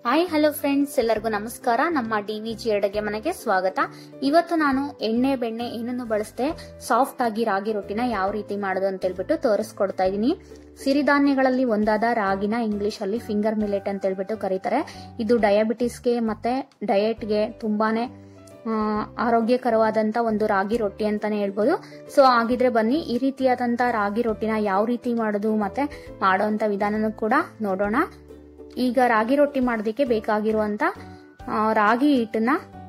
hi hello friends ಎಲ್ಲರಿಗೂ ನಮಸ್ಕಾರ ನಮ್ಮ ಡಿ ವಿ ಜಿ ಅಡುಗೆ ಮನೆಗೆ ಸ್ವಾಗತ ಇವತ್ತು ನಾನು ಎಣ್ಣೆ ಬೆಣ್ಣೆ ಏನನ್ನು ಬಳಸದೆ ಸಾಫ್ಟ್ ಆಗಿ ರಾಗಿ ರೊಟ್ಟಿನ ಯಾವ ರೀತಿ ಮಾಡೋದು ಅಂತ ಹೇಳ್ಬಿಟ್ಟು ತೋರಿಸ್ಕೊಡ್ತಾ ಇದ್ದೀನಿ ಸಿರಿಧಾನ್ಯಗಳಲ್ಲಿ ಒಂದಾದ ರಾಗಿನ ಇಂಗ್ಲಿಷ್ ಅಲ್ಲಿ ಫಿಂಗರ್ ಮಿಲೆಟ್ ಅಂತ ಹೇಳ್ಬಿಟ್ಟು ಕರೀತಾರೆ ಇದು ಡಯಾಬಿಟಿಸ್ಗೆ ಮತ್ತೆ ಡಯಟ್ಗೆ ತುಂಬಾನೇ ಆ, ಆರೋಗ್ಯಕರವಾದಂತ ಒಂದು ರಾಗಿ ರೊಟ್ಟಿ ಅಂತಾನೆ ಹೇಳ್ಬೋದು ಸೊ ಆಗಿದ್ರೆ ಬನ್ನಿ ಈ ರೀತಿಯಾದಂತ ರಾಗಿ ರೊಟ್ಟಿನ ಯಾವ ರೀತಿ ಮಾಡೋದು ಮತ್ತೆ ಮಾಡೋಂತ ವಿಧಾನನೂ ಕೂಡ ನೋಡೋಣ ಈಗ ರಾಗಿ ರೊಟ್ಟಿ ಮಾಡೋದಕ್ಕೆ ಬೇಕಾಗಿರುವಂತ ಆ, ರಾಗಿ ಹಿಟ್ಟನ್ನ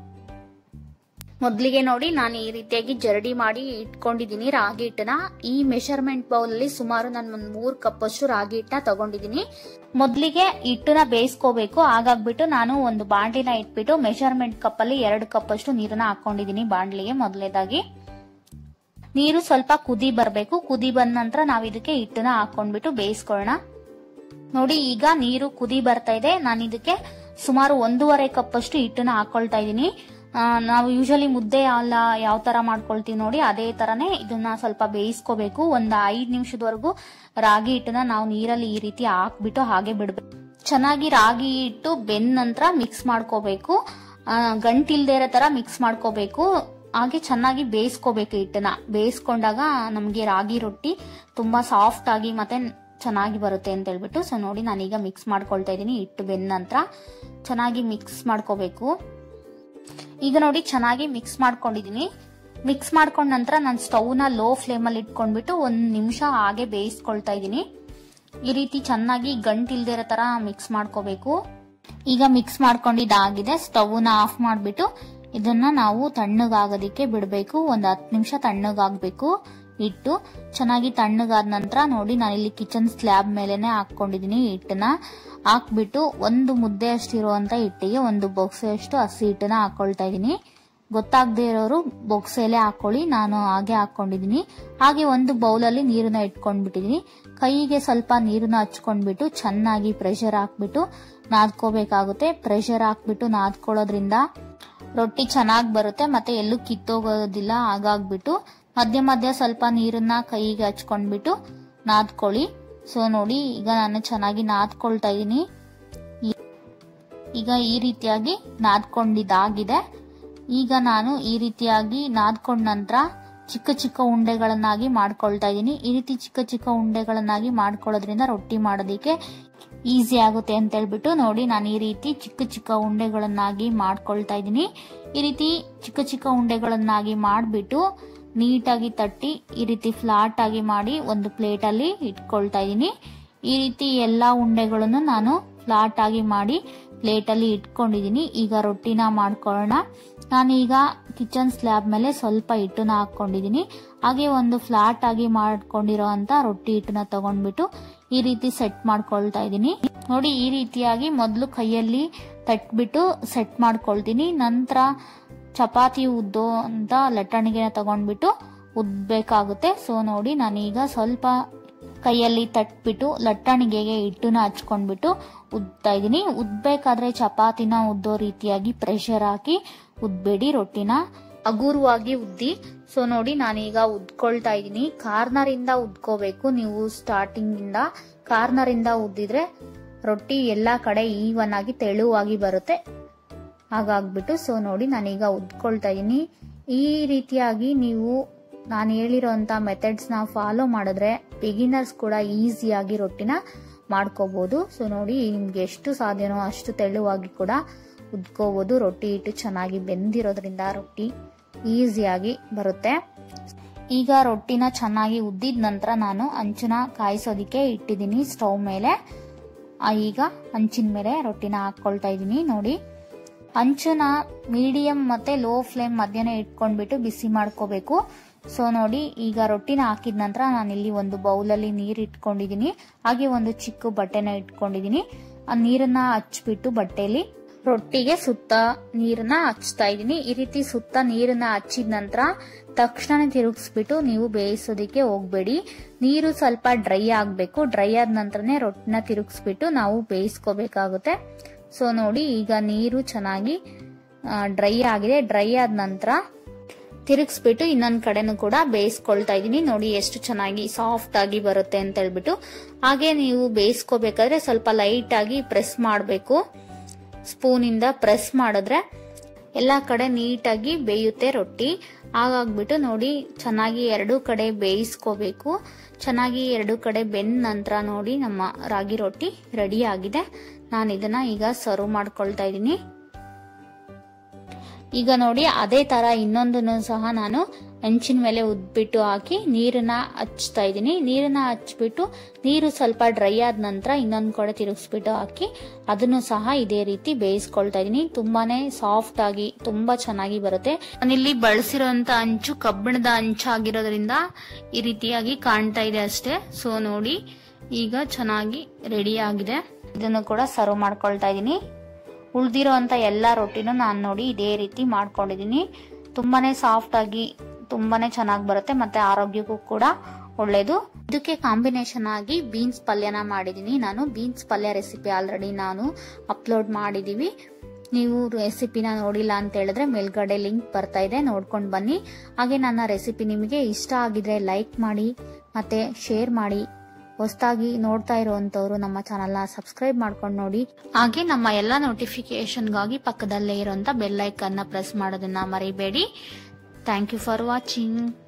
ಮೊದಲಿಗೆ ನೋಡಿ ನಾನು ಈ ರೀತಿಯಾಗಿ ಜರಡಿ ಮಾಡಿ ಇಟ್ಕೊಂಡಿದ್ದೀನಿ ರಾಗಿ ಹಿಟ್ಟನ್ನ ಈ ಮೆಷರ್ಮೆಂಟ್ ಬೌಲ್ ಅಲ್ಲಿ ಸುಮಾರು ನಾನು ಒಂದು ಮೂರ್ ಕಪ್ ಅಷ್ಟು ರಾಗಿ ಹಿಟ್ಟನ್ನ ತಗೊಂಡಿದ್ದೀನಿ ಮೊದಲಿಗೆ ಹಿಟ್ಟನ್ನ ಬೇಯಿಸ್ಕೋಬೇಕು ಹಾಗಾಗ್ಬಿಟ್ಟು ನಾನು ಒಂದು ಬಾಂಡ್ಲಿನ ಇಟ್ಬಿಟ್ಟು ಮೆಷರ್ಮೆಂಟ್ ಕಪ್ ಅಲ್ಲಿ ಎರಡು ಕಪ್ ಅಷ್ಟು ನೀರನ್ನ ಹಾಕೊಂಡಿದ್ದೀನಿ ಬಾಂಡ್ಲಿಗೆ ಮೊದಲೇದಾಗಿ ನೀರು ಸ್ವಲ್ಪ ಕುದಿ ಬರಬೇಕು ಕುದಿ ಬಂದ ನಂತರ ನಾವು ಇದಕ್ಕೆ ಹಿಟ್ಟನ್ನ ಹಾಕೊಂಡ್ಬಿಟ್ಟು ಬೇಯಿಸ್ಕೊಳ್ಳೋಣ ನೋಡಿ ಈಗ ನೀರು ಕುದಿ ಬರ್ತಾ ಇದೆ ನಾನು ಇದಕ್ಕೆ ಸುಮಾರು ಒಂದೂವರೆ ಕಪ್ ಅಷ್ಟು ಹಿಟ್ಟನ್ನ ಹಾಕೊಳ್ತಾ ಇದ್ದೀನಿ ಆ, ನಾವು ಯೂಶಲಿ ಮುದ್ದೆ ಎಲ್ಲ ಯಾವ ತರ ಮಾಡ್ಕೊಳ್ತೀವಿ ನೋಡಿ ಅದೇ ತರನೇ ಇದನ್ನ ಸ್ವಲ್ಪ ಬೇಯಿಸ್ಕೋಬೇಕು ಒಂದು ಐದ್ ನಿಮಿಷದವರೆಗೂ ರಾಗಿ ಹಿಟ್ಟನ್ನ ನಾವು ನೀರಲ್ಲಿ ಈ ರೀತಿ ಹಾಕ್ಬಿಟ್ಟು ಹಾಗೆ ಬಿಡ್ಬೇಕು ಚೆನ್ನಾಗಿ ರಾಗಿ ಹಿಟ್ಟು ಬೆಂದ ನಂತರ ಮಿಕ್ಸ್ ಮಾಡ್ಕೋಬೇಕು ಗಂಟಿಲ್ದೇ ಇರೋ ತರ ಮಿಕ್ಸ್ ಮಾಡ್ಕೋಬೇಕು ಹಾಗೆ ಚೆನ್ನಾಗಿ ಬೇಯಿಸ್ಕೋಬೇಕು ಹಿಟ್ಟನ್ನ ಬೇಯಿಸ್ಕೊಂಡಾಗ ನಮಗೆ ರಾಗಿ ರೊಟ್ಟಿ ತುಂಬಾ ಸಾಫ್ಟ್ ಆಗಿ ಮತ್ತೆ ಚೆನ್ನಾಗಿ ಬರುತ್ತೆ ಅಂತ ಹೇಳ್ಬಿಟ್ಟು ಸೊ ನೋಡಿ ನಾನೀಗ ಮಿಕ್ಸ್ ಮಾಡ್ಕೊಳ್ತಾ ಇದ್ದೀನಿ ಹಿಟ್ಟು ಬೆಂದ ನಂತರ ಚೆನ್ನಾಗಿ ಮಿಕ್ಸ್ ಮಾಡ್ಕೋಬೇಕು ಈಗ ನೋಡಿ ಚೆನ್ನಾಗಿ ಮಿಕ್ಸ್ ಮಾಡ್ಕೊಂಡಿದ್ದೀನಿ ಮಿಕ್ಸ್ ಮಾಡ್ಕೊಂಡ ನಂತರ ನಾನು ಸ್ಟವ್ನ ಲೋ ಫ್ಲೇಮಲ್ಲಿ ಇಟ್ಕೊಂಡ್ಬಿಟ್ಟು ಒಂದು ನಿಮಿಷ ಹಾಗೆ ಬೇಯಿಸ್ಕೊಳ್ತಾ ಇದ್ದೀನಿ ಈ ರೀತಿ ಚೆನ್ನಾಗಿ ಗಂಟಿಲ್ದೇ ಇರೋ ತರ ಮಿಕ್ಸ್ ಮಾಡ್ಕೋಬೇಕು ಈಗ ಮಿಕ್ಸ್ ಮಾಡ್ಕೊಂಡಿದ್ದಾಗಿದೆ ಸ್ಟವ್ನ ಆಫ್ ಮಾಡಿಬಿಟ್ಟು ಇದನ್ನ ನಾವು ತಣ್ಣಗಾಗೋದಿಕ್ಕೆ ಬಿಡಬೇಕು ಒಂದು ಹತ್ತು ನಿಮಿಷ ತಣ್ಣಗಾಗಬೇಕು ಇಟ್ಟು ಚೆನ್ನಾಗಿ ತಣ್ಣಗಾದ ನಂತರ ನೋಡಿ ನಾನಿಲ್ಲಿ ಕಿಚನ್ ಸ್ಲ್ಯಾಬ್ ಮೇಲೆನೆ ಹಾಕೊಂಡಿದ್ದೀನಿ ಹಿಟ್ಟನ್ನ ಹಾಕ್ಬಿಟ್ಟು ಒಂದು ಮುದ್ದೆ ಅಷ್ಟಿರುವಂತ ಹಿಟ್ಟಿಗೆ ಒಂದು ಬೊಕ್ಸೆಯಷ್ಟು ಹಸಿ ಹಿಟ್ಟನ್ನ ಹಾಕೊಳ್ತಾ ಇದ್ದೀನಿ ಗೊತ್ತಾಗದೇ ಇರೋರು ಬೊಕ್ಸೆಲೆ ಹಾಕೊಳ್ಳಿ ನಾನು ಹಾಗೆ ಹಾಕೊಂಡಿದ್ದೀನಿ ಹಾಗೆ ಒಂದು ಬೌಲಲ್ಲಿ ನೀರನ್ನ ಇಟ್ಕೊಂಡ್ಬಿಟ್ಟಿದ್ದೀನಿ ಕೈಗೆ ಸ್ವಲ್ಪ ನೀರನ್ನ ಹಚ್ಕೊಂಡ್ಬಿಟ್ಟು ಚೆನ್ನಾಗಿ ಪ್ರೆಷರ್ ಹಾಕ್ಬಿಟ್ಟು ನಾದ್ಕೋಬೇಕಾಗುತ್ತೆ ಪ್ರೆಷರ್ ಹಾಕ್ಬಿಟ್ಟು ನಾದ್ಕೊಳ್ಳೋದ್ರಿಂದ ರೊಟ್ಟಿ ಚೆನ್ನಾಗಿ ಬರುತ್ತೆ ಮತ್ತೆ ಎಲ್ಲೂ ಕಿತ್ತೋಗೋದಿಲ್ಲ ಹಾಗಾಗ್ಬಿಟ್ಟು ಮಧ್ಯ ಮಧ್ಯ ಸ್ವಲ್ಪ ನೀರನ್ನ ಕೈಗೆ ಹಚ್ಕೊಂಡ್ಬಿಟ್ಟು ನಾದ್ಕೊಳ್ಳಿ ಸೊ ನೋಡಿ ಈಗ ನಾನು ಚೆನ್ನಾಗಿ ನಾದ್ಕೊಳ್ತಾ ಇದ್ದೀನಿ ಈಗ ಈ ರೀತಿಯಾಗಿ ನಾದ್ಕೊಂಡಿದ್ದಾಗಿದೆ ಈಗ ನಾನು ಈ ರೀತಿಯಾಗಿ ನಾದ್ಕೊಂಡ ನಂತರ ಚಿಕ್ಕ ಚಿಕ್ಕ ಉಂಡೆಗಳನ್ನಾಗಿ ಮಾಡ್ಕೊಳ್ತಾ ಇದ್ದೀನಿ ಈ ರೀತಿ ಚಿಕ್ಕ ಚಿಕ್ಕ ಉಂಡೆಗಳನ್ನಾಗಿ ಮಾಡ್ಕೊಳ್ಳೋದ್ರಿಂದ ರೊಟ್ಟಿ ಮಾಡೋದಕ್ಕೆ ಈಸಿ ಆಗುತ್ತೆ ಅಂತ ಹೇಳ್ಬಿಟ್ಟು ನೋಡಿ ನಾನು ಈ ರೀತಿ ಚಿಕ್ಕ ಚಿಕ್ಕ ಉಂಡೆಗಳನ್ನಾಗಿ ಮಾಡ್ಕೊಳ್ತಾ ಇದ್ದೀನಿ ಈ ರೀತಿ ಚಿಕ್ಕ ಚಿಕ್ಕ ಉಂಡೆಗಳನ್ನಾಗಿ ಮಾಡಿಬಿಟ್ಟು ನೀಟಾಗಿ ತಟ್ಟಿ ಈ ರೀತಿ ಫ್ಲಾಟ್ ಆಗಿ ಮಾಡಿ ಒಂದು ಪ್ಲೇಟಲ್ಲಿ ಇಟ್ಕೊಳ್ತಾ ಇದ್ದೀನಿ ಈ ರೀತಿ ಎಲ್ಲ ಉಂಡೆಗಳನ್ನು ನಾನು ಫ್ಲಾಟ್ ಆಗಿ ಮಾಡಿ ಪ್ಲೇಟಲ್ಲಿ ಇಟ್ಕೊಂಡಿದ್ದೀನಿ ಈಗ ರೊಟ್ಟಿನ ಮಾಡ್ಕೊಳ್ಳೋಣ ನಾನೀಗ ಕಿಚನ್ ಸ್ಲ್ಯಾಬ್ ಮೇಲೆ ಸ್ವಲ್ಪ ಹಿಟ್ಟನ್ನ ಹಾಕೊಂಡಿದ್ದೀನಿ ಹಾಗೆ ಒಂದು ಫ್ಲಾಟ್ ಆಗಿ ಮಾಡ್ಕೊಂಡಿರೋ ಅಂತ ರೊಟ್ಟಿ ಹಿಟ್ಟನ್ನ ತಗೊಂಡ್ಬಿಟ್ಟು ಈ ರೀತಿ ಸೆಟ್ ಮಾಡ್ಕೊಳ್ತಾ ಇದ್ದೀನಿ ನೋಡಿ ಈ ರೀತಿಯಾಗಿ ಮೊದಲು ಕೈಯಲ್ಲಿ ತಟ್ಬಿಟ್ಟು ಸೆಟ್ ಮಾಡ್ಕೊಳ್ತೀನಿ ನಂತರ ಚಪಾತಿ ಉದ್ದೋ ಅಂತ ಲಟ್ಟಣಿಗೆನ ತಗೊಂಡ್ಬಿಟ್ಟು ಉದ್ಬೇಕಾಗುತ್ತೆ ಸೊ ನೋಡಿ ನಾನೀಗ ಸ್ವಲ್ಪ ಕೈಯಲ್ಲಿ ತಟ್ಬಿಟ್ಟು ಲಟ್ಟಣಿಗೆಗೆ ಹಿಟ್ಟನ್ನ ಹಚ್ಕೊಂಡ್ಬಿಟ್ಟು ಉದ್ತಾ ಇದ್ದೀನಿ ಉದ್ಬೇಕಾದ್ರೆ ಚಪಾತಿನ ಉದ್ದೋ ರೀತಿಯಾಗಿ ಪ್ರೆಷರ್ ಹಾಕಿ ಉದ್ಬೇಡಿ ರೊಟ್ಟಿನ ಹಗುರವಾಗಿ ಉದ್ದಿ ಸೊ ನೋಡಿ ನಾನೀಗ ಉದ್ಕೊಳ್ತಾ ಇದ್ದೀನಿ ಕಾರ್ನರ್ ಇಂದ ಉದ್ಕೋಬೇಕು ನೀವು ಸ್ಟಾರ್ಟಿಂಗ್ ಇಂದ ಕಾರ್ನರ್ ಇಂದ ಉದ್ದಿದ್ರೆ ರೊಟ್ಟಿ ಎಲ್ಲಾ ಕಡೆ ಈವನ್ ಆಗಿ ತೆಳುವಾಗಿ ಬರುತ್ತೆ ಹಾಗಾಗ್ಬಿಟ್ಟು ಸೊ ನೋಡಿ ನಾನೀಗ ಉದ್ಕೊಳ್ತಾ ಇದ್ದೀನಿ ಈ ರೀತಿಯಾಗಿ ನೀವು ನಾನು ಹೇಳಿರೋಂಥ ಮೆಥಡ್ಸ್ನ ಫಾಲೋ ಮಾಡಿದ್ರೆ ಬಿಗಿನರ್ಸ್ ಕೂಡ ಈಸಿಯಾಗಿ ರೊಟ್ಟಿನ ಮಾಡ್ಕೋಬಹುದು ಸೊ ನೋಡಿ ನಿಮ್ಗೆ ಎಷ್ಟು ಸಾಧ್ಯನೋ ಅಷ್ಟು ತೆಳುವಾಗಿ ಕೂಡ ಉದ್ಕೋಬಹುದು ರೊಟ್ಟಿ ಹಿಟ್ಟು ಚೆನ್ನಾಗಿ ಬೆಂದಿರೋದ್ರಿಂದ ರೊಟ್ಟಿ ಈಸಿಯಾಗಿ ಬರುತ್ತೆ ಈಗ ರೊಟ್ಟಿನ ಚೆನ್ನಾಗಿ ಉದ್ದಿದ ನಂತರ ನಾನು ಹಂಚನ ಕಾಯಿಸೋದಿಕ್ಕೆ ಇಟ್ಟಿದ್ದೀನಿ ಸ್ಟವ್ ಮೇಲೆ ಆ, ಈಗ ಹಂಚಿನ ಮೇಲೆ ರೊಟ್ಟಿನ ಹಾಕೊಳ್ತಾ ಇದ್ದೀನಿ ನೋಡಿ ಹಂಚನ ಮೀಡಿಯಂ ಮತ್ತೆ ಲೋ ಫ್ಲೇಮ್ ಮಧ್ಯನೇ ಇಟ್ಕೊಂಡ್ಬಿಟ್ಟು ಬಿಸಿ ಮಾಡ್ಕೋಬೇಕು ಸೊ ನೋಡಿ ಈಗ ರೊಟ್ಟಿನ ಹಾಕಿದ ನಂತರ ನಾನಿಲ್ಲಿ ಒಂದು ಬೌಲಲ್ಲಿ ನೀರು ಇಟ್ಕೊಂಡಿದ್ದೀನಿ ಹಾಗೆ ಒಂದು ಚಿಕ್ಕ ಬಟ್ಟೆನ ಇಟ್ಕೊಂಡಿದ್ದೀನಿ ಆ ನೀರನ್ನ ಹಚ್ಬಿಟ್ಟು ಬಟ್ಟೆಯಲ್ಲಿ ರೊಟ್ಟಿಗೆ ಸುತ್ತ ನೀರನ್ನ ಹಚ್ತಾ ಇದ್ದೀನಿ ಈ ರೀತಿ ಸುತ್ತ ನೀರನ್ನ ಹಚ್ಚಿದ ನಂತರ ತಕ್ಷಣ ತಿರುಗಿಸ್ಬಿಟ್ಟು ನೀವು ಬೇಯಿಸೋದಕ್ಕೆ ಹೋಗ್ಬೇಡಿ ನೀರು ಸ್ವಲ್ಪ ಡ್ರೈ ಆಗಬೇಕು ಡ್ರೈ ಆದ ನಂತರನೇ ರೊಟ್ಟಿನ ತಿರುಗಿಸ್ಬಿಟ್ಟು ನಾವು ಬೇಯಿಸ್ಕೋಬೇಕಾಗುತ್ತೆ ಸೊ ನೋಡಿ ಈಗ ನೀರು ಚೆನ್ನಾಗಿ ಡ್ರೈ ಆಗಿದೆ ಡ್ರೈ ಆದ ನಂತರ ತಿರುಗಿಸ್ಬಿಟ್ಟು ಇನ್ನೊಂದ್ ಕಡೆನೂ ಕೂಡ ಬೇಯಿಸ್ಕೊಳ್ತಾ ಇದೀನಿ ನೋಡಿ ಎಷ್ಟು ಚೆನ್ನಾಗಿ ಸಾಫ್ಟ್ ಆಗಿ ಬರುತ್ತೆ ಅಂತ ಹೇಳ್ಬಿಟ್ಟು ಹಾಗೆ ನೀವು ಬೇಯಿಸ್ಕೋಬೇಕಾದ್ರೆ ಸ್ವಲ್ಪ ಲೈಟ್ ಆಗಿ ಪ್ರೆಸ್ ಮಾಡಬೇಕು ಸ್ಪೂನಿಂದ ಪ್ರೆಸ್ ಮಾಡಿದ್ರೆ ಎಲ್ಲ ಕಡೆ ನೀಟಾಗಿ ಬೇಯುತ್ತೆ ರೊಟ್ಟಿ ಹಾಗಾಗ್ಬಿಟ್ಟು ನೋಡಿ ಚೆನ್ನಾಗಿ ಎರಡೂ ಕಡೆ ಬೇಯಿಸ್ಕೋಬೇಕು ಚೆನ್ನಾಗಿ ಎರಡೂ ಕಡೆ ಬೆಂದ ನಂತರ ನೋಡಿ ನಮ್ಮ ರಾಗಿ ರೊಟ್ಟಿ ರೆಡಿ ಆಗಿದೆ ನಾನು ಇದನ್ನ ಈಗ ಸರ್ವ್ ಮಾಡ್ಕೊಳ್ತಾ ಇದ್ದೀನಿ ಈಗ ನೋಡಿ ಅದೇ ತರ ಇನ್ನೊಂದನ್ನು ಸಹ ನಾನು ಹೆಂಚಿನ ಮೇಲೆ ಉದ್ಬಿಟ್ಟು ಹಾಕಿ ನೀರನ್ನ ಹಚ್ತಾ ಇದ್ದೀನಿ ನೀರನ್ನ ಹಚ್ಬಿಟ್ಟು ನೀರು ಸ್ವಲ್ಪ ಡ್ರೈ ಆದ ನಂತರ ಇನ್ನೊಂದು ಕಡೆ ತಿರುಗಿಸ್ಬಿಟ್ಟು ಹಾಕಿ ಅದನ್ನು ಸಹ ಇದೇ ರೀತಿ ಬೇಯಿಸ್ಕೊಳ್ತಾ ಇದ್ದೀನಿ ತುಂಬಾನೇ ಸಾಫ್ಟ್ ಆಗಿ ತುಂಬಾ ಚೆನ್ನಾಗಿ ಬರುತ್ತೆ ನಾನಿಲ್ಲಿ ಬಳಸಿರೋಂತ ಅಂಚು ಕಬ್ಬಿಣದ ಅಂಚಾಗಿರೋದ್ರಿಂದ ಈ ರೀತಿಯಾಗಿ ಕಾಣ್ತಾ ಇದೆ ಅಷ್ಟೇ ಸೊ ನೋಡಿ ಈಗ ಚೆನ್ನಾಗಿ ರೆಡಿ ಆಗಿದೆ ಇದನ್ನು ಕೂಡ ಸರ್ವ್ ಮಾಡ್ಕೊಳ್ತಾ ಇದ್ದೀನಿ ಉಳ್ದಿರೋ ಅಂತ ಎಲ್ಲ ರೊಟ್ಟಿನೂ ನಾನು ನೋಡಿ ಇದೇ ರೀತಿ ಮಾಡ್ಕೊಂಡಿದ್ದೀನಿ ತುಂಬಾನೇ ಸಾಫ್ಟ್ ಆಗಿ ತುಂಬಾನೇ ಚೆನ್ನಾಗಿ ಬರುತ್ತೆ ಮತ್ತೆ ಆರೋಗ್ಯಕ್ಕೂ ಕೂಡ ಒಳ್ಳೇದು ಇದಕ್ಕೆ ಕಾಂಬಿನೇಷನ್ ಆಗಿ ಬೀನ್ಸ್ ಪಲ್ಯನ ಮಾಡಿದ್ದೀನಿ ನಾನು ಬೀನ್ಸ್ ಪಲ್ಯ ರೆಸಿಪಿ ಆಲ್ರೆಡಿ ನಾನು ಅಪ್ಲೋಡ್ ಮಾಡಿದೀವಿ ನೀವು ರೆಸಿಪಿನ ನೋಡಿಲ್ಲ ಅಂತ ಹೇಳಿದ್ರೆ ಮೇಲ್ಗಡೆ ಲಿಂಕ್ ಬರ್ತಾ ಇದೆ ನೋಡ್ಕೊಂಡು ಬನ್ನಿ ಹಾಗೆ ನನ್ನ ರೆಸಿಪಿ ನಿಮಗೆ ಇಷ್ಟ ಆಗಿದ್ರೆ ಲೈಕ್ ಮಾಡಿ ಮತ್ತೆ ಶೇರ್ ಮಾಡಿ ಹೊಸದಾಗಿ ನೋಡ್ತಾ ಇರುವಂತವ್ರು ನಮ್ಮ ಚಾನಲ್ನ ಸಬ್ಸ್ಕ್ರೈಬ್ ಮಾಡ್ಕೊಂಡು ನೋಡಿ ಹಾಗೆ ನಮ್ಮ ಎಲ್ಲ ನೋಟಿಫಿಕೇಶನ್ಗಾಗಿ ಪಕ್ಕದಲ್ಲೇ ಇರುವಂತ ಬೆಲ್ ಐಕನ್ನ ಪ್ರೆಸ್ ಮಾಡೋದನ್ನ ಮರಿಬೇಡಿ ಥ್ಯಾಂಕ್ ಯು ಫಾರ್ ವಾಚಿಂಗ್